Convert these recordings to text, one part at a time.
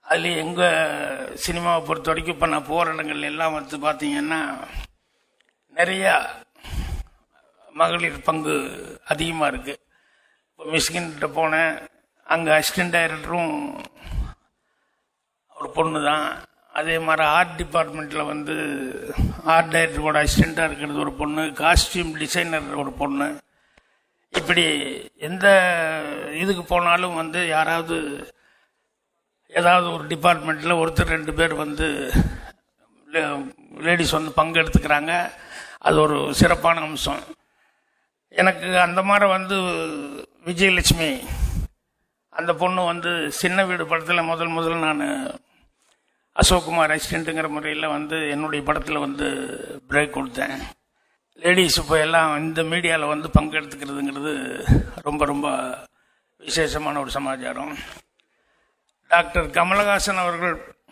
அதுலேயும் எங்கள் சினிமாவை பொறுத்த வரைக்கும் இப்போ நான் போகிற இடங்கள் எல்லாம் வந்து பார்த்தீங்கன்னா நிறையா மகளிர் பங்கு அதிகமாக இருக்குது இப்போ மிஸ்கின்கிட்ட போனேன் அங்கே அசிஸ்டன்ட் டைரக்டரும் ஒரு பொண்ணு தான் அதே மாதிரி ஆர்ட் டிபார்ட்மெண்ட்டில் வந்து ஆர்ட் டைரக்டரோட அசிஸ்டண்ட்டாக இருக்கிறது ஒரு பொண்ணு காஸ்டியூம் டிசைனர் ஒரு பொண்ணு இப்படி எந்த இதுக்கு போனாலும் வந்து யாராவது ஏதாவது ஒரு டிபார்ட்மெண்ட்டில் ஒருத்தர் ரெண்டு பேர் வந்து லேடிஸ் வந்து பங்கெடுத்துக்கிறாங்க அது ஒரு சிறப்பான அம்சம் எனக்கு அந்த மாதிரி வந்து விஜயலட்சுமி அந்த பொண்ணு வந்து சின்ன வீடு படத்தில் முதல் முதல்ல நான் அசோக்குமார் அசிஸ்டண்ட்டுங்கிற முறையில் வந்து என்னுடைய படத்தில் வந்து பிரேக் கொடுத்தேன் லேடிஸ் இப்போ எல்லாம் இந்த மீடியாவில் வந்து பங்கெடுத்துக்கிறதுங்கிறது ரொம்ப ரொம்ப விசேஷமான ஒரு சமாச்சாரம் டாக்டர் கமலஹாசன் அவர்கள்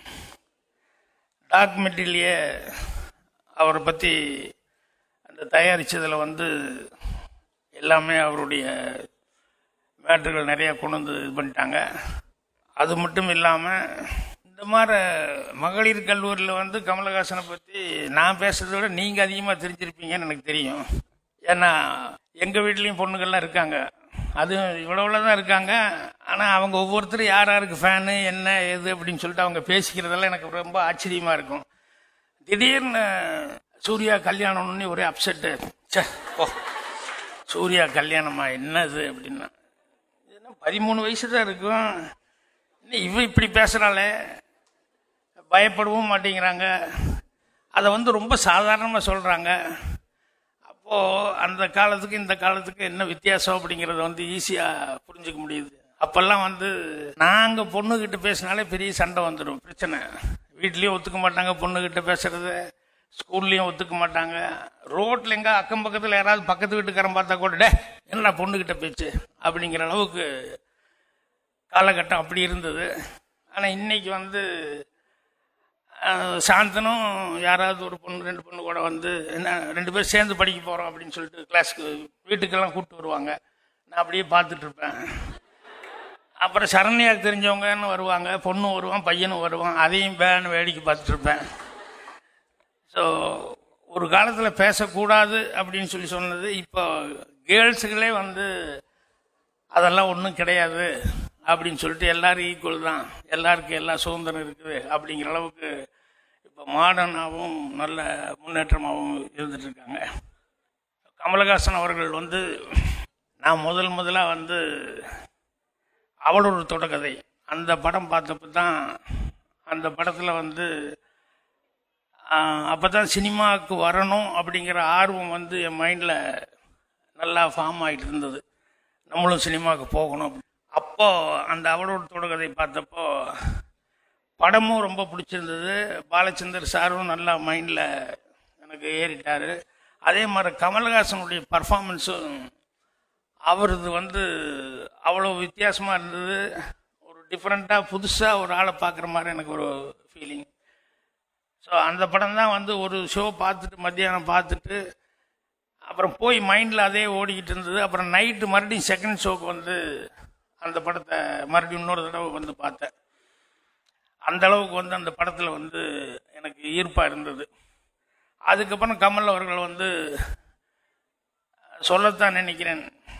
டாக்குமெண்ட்ரிலேயே அவரை பற்றி அந்த தயாரித்ததில் வந்து எல்லாமே அவருடைய மேட்டர்கள் நிறைய கொண்டு வந்து இது பண்ணிட்டாங்க அது மட்டும் இல்லாமல் இந்த மாதிரி மகளிர் கல்லூரியில் வந்து கமலஹாசனை பற்றி நான் பேசுறதை விட நீங்கள் அதிகமாக தெரிஞ்சிருப்பீங்கன்னு எனக்கு தெரியும் ஏன்னா எங்கள் வீட்லேயும் பொண்ணுங்கள்லாம் இருக்காங்க அது இவ்வளோவில் தான் இருக்காங்க ஆனால் அவங்க ஒவ்வொருத்தரும் யார் யாருக்கு ஃபேனு என்ன எது அப்படின்னு சொல்லிட்டு அவங்க பேசிக்கிறதெல்லாம் எனக்கு ரொம்ப ஆச்சரியமாக இருக்கும் திடீர்னு சூர்யா கல்யாணம்னு ஒரே அப்செட்டு சே ஓ சூர்யா கல்யாணமா என்னது அப்படின்னா என்ன பதிமூணு வயசு தான் இருக்கும் என்ன இவ இப்படி பேசுகிறாளே பயப்படவும் மாட்டேங்கிறாங்க அதை வந்து ரொம்ப சாதாரணமாக சொல்கிறாங்க அப்போது அந்த காலத்துக்கு இந்த காலத்துக்கு என்ன வித்தியாசம் அப்படிங்கிறத வந்து ஈஸியாக புரிஞ்சுக்க முடியுது அப்போல்லாம் வந்து நாங்கள் பொண்ணுக்கிட்ட பேசினாலே பெரிய சண்டை வந்துடும் பிரச்சனை வீட்லேயும் ஒத்துக்க மாட்டாங்க பொண்ணுக்கிட்ட பேசுறது ஸ்கூல்லையும் ஒத்துக்க மாட்டாங்க ரோட்டில் எங்கே அக்கம் பக்கத்தில் யாராவது பக்கத்து வீட்டுக்காரன் பார்த்தா கூட டே என்ன பொண்ணுக்கிட்ட பேச்சு அப்படிங்கிற அளவுக்கு காலகட்டம் அப்படி இருந்தது ஆனால் இன்னைக்கு வந்து அஹ், சாந்தனும் யாராவது ஒரு பொண்ணு ரெண்டு பொண்ணு கூட வந்து என்ன ரெண்டு பேரும் சேர்ந்து படிக்க போகிறோம் அப்படின்னு சொல்லிட்டு கிளாஸ்க்கு வீட்டுக்கெல்லாம் கூப்பிட்டு வருவாங்க நான் அப்படியே பார்த்துட்டு இருப்பேன் அப்புறம் சரண்யாவுக்கு தெரிஞ்சவங்கன்னு வருவாங்க பொண்ணும் வருவான் பையனும் வருவான் அதையும் பேன்னு வேடிக்கை பார்த்துட்டு இருப்பேன் ஸோ ஒரு காலத்தில் பேசக்கூடாது அப்படின்னு சொல்லி சொன்னது இப்போ கேர்ள்ஸுகளே வந்து அதெல்லாம் ஒன்றும் கிடையாது அப்படின்னு சொல்லிட்டு எல்லாரும் ஈக்குவல் தான் எல்லாருக்கும் எல்லா சுதந்திரம் இருக்குது அப்படிங்கிற அளவுக்கு இப்போ மாடர்னாகவும் நல்ல முன்னேற்றமாகவும் இருந்துட்டு இருக்காங்க கமலஹாசன் அவர்கள் வந்து நான் முதல் முதலாக வந்து அவள் ஒரு தொடக்கதை அந்த படம் பார்த்தப்ப தான் அந்த படத்தில் வந்து அப்போ தான் சினிமாவுக்கு வரணும் அப்படிங்கிற ஆர்வம் வந்து என் மைண்டில் நல்லா ஃபார்ம் ஆகிட்டு இருந்தது நம்மளும் சினிமாவுக்கு போகணும் அப்போ அந்த அவளோட தொடக்கதை பார்த்தப்போ படமும் ரொம்ப பிடிச்சிருந்தது பாலச்சந்தர் சாரும் நல்லா மைண்டில் எனக்கு ஏறிட்டார் அதே மாதிரி கமல்ஹாசனுடைய பர்ஃபார்மன்ஸும் அவரது வந்து அவ்வளோ வித்தியாசமாக இருந்தது ஒரு டிஃப்ரெண்ட்டாக புதுசாக ஒரு ஆளை பார்க்குற மாதிரி எனக்கு ஒரு ஃபீலிங் ஸோ அந்த படம் தான் வந்து ஒரு ஷோ பார்த்துட்டு மத்தியானம் பார்த்துட்டு அப்புறம் போய் மைண்டில் அதே ஓடிக்கிட்டு இருந்தது அப்புறம் நைட்டு மறுபடியும் செகண்ட் ஷோக்கு வந்து அந்த படத்தை மறுபடியும் இன்னொரு தடவை வந்து பார்த்தேன் அந்த அளவுக்கு வந்து அந்த படத்தில் வந்து எனக்கு ஈர்ப்பாக இருந்தது அதுக்கப்புறம் கமல் அவர்கள் வந்து சொல்லத்தான் நினைக்கிறேன்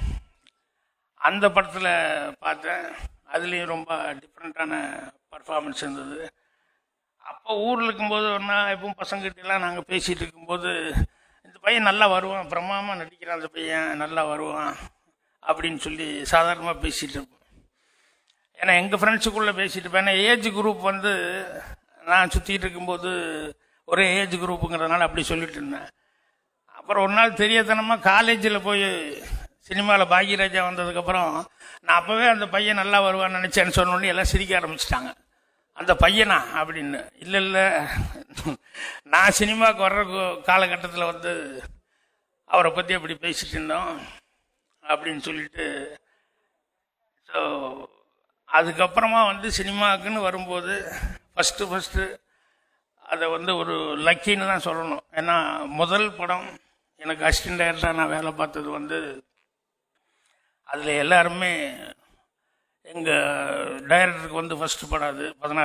அந்த படத்தில் பார்த்தேன் அதுலேயும் ரொம்ப டிஃப்ரெண்ட்டான பர்ஃபார்மன்ஸ் இருந்தது அப்போ ஊரில் இருக்கும்போது நான் எப்பவும் பசங்கிட்டலாம் நாங்கள் பேசிகிட்டு இருக்கும்போது இந்த பையன் நல்லா வருவான் பிரமாமல் நடிக்கிறான் அந்த பையன் நல்லா வருவான் அப்படின்னு சொல்லி சாதாரணமாக பேசிகிட்டு இருப்போம் ஏன்னா எங்கள் ஃப்ரெண்ட்ஸுக்குள்ளே பேசிகிட்டு இருப்பேன் ஏன்னா ஏஜ் குரூப் வந்து நான் சுற்றிட்டு இருக்கும்போது ஒரே ஏஜ் குரூப்புங்கிறதுனால அப்படி சொல்லிட்டு இருந்தேன் அப்புறம் ஒரு நாள் தெரியாதனமாக காலேஜில் போய் சினிமாவில் பாக்யராஜா வந்ததுக்கப்புறம் நான் அப்போவே அந்த பையன் நல்லா வருவான்னு நினச்சேன்னு சொன்னோடனே எல்லாம் சிரிக்க ஆரம்பிச்சிட்டாங்க அந்த பையனா அப்படின்னு இல்லை இல்லை நான் சினிமாவுக்கு வர்ற காலகட்டத்தில் வந்து அவரை பற்றி அப்படி பேசிட்டு இருந்தோம் அப்படின்னு சொல்லிட்டு ஸோ அதுக்கப்புறமா வந்து சினிமாவுக்குன்னு வரும்போது ஃபஸ்ட்டு ஃபஸ்ட்டு அதை வந்து ஒரு லக்கின்னு தான் சொல்லணும் ஏன்னா முதல் படம் எனக்கு அசிஸ்டன்ட் டைரக்டராக நான் வேலை பார்த்தது வந்து அதில் எல்லாருமே எங்கள் டைரக்டருக்கு வந்து ஃபஸ்ட்டு படம் அது பதினாறு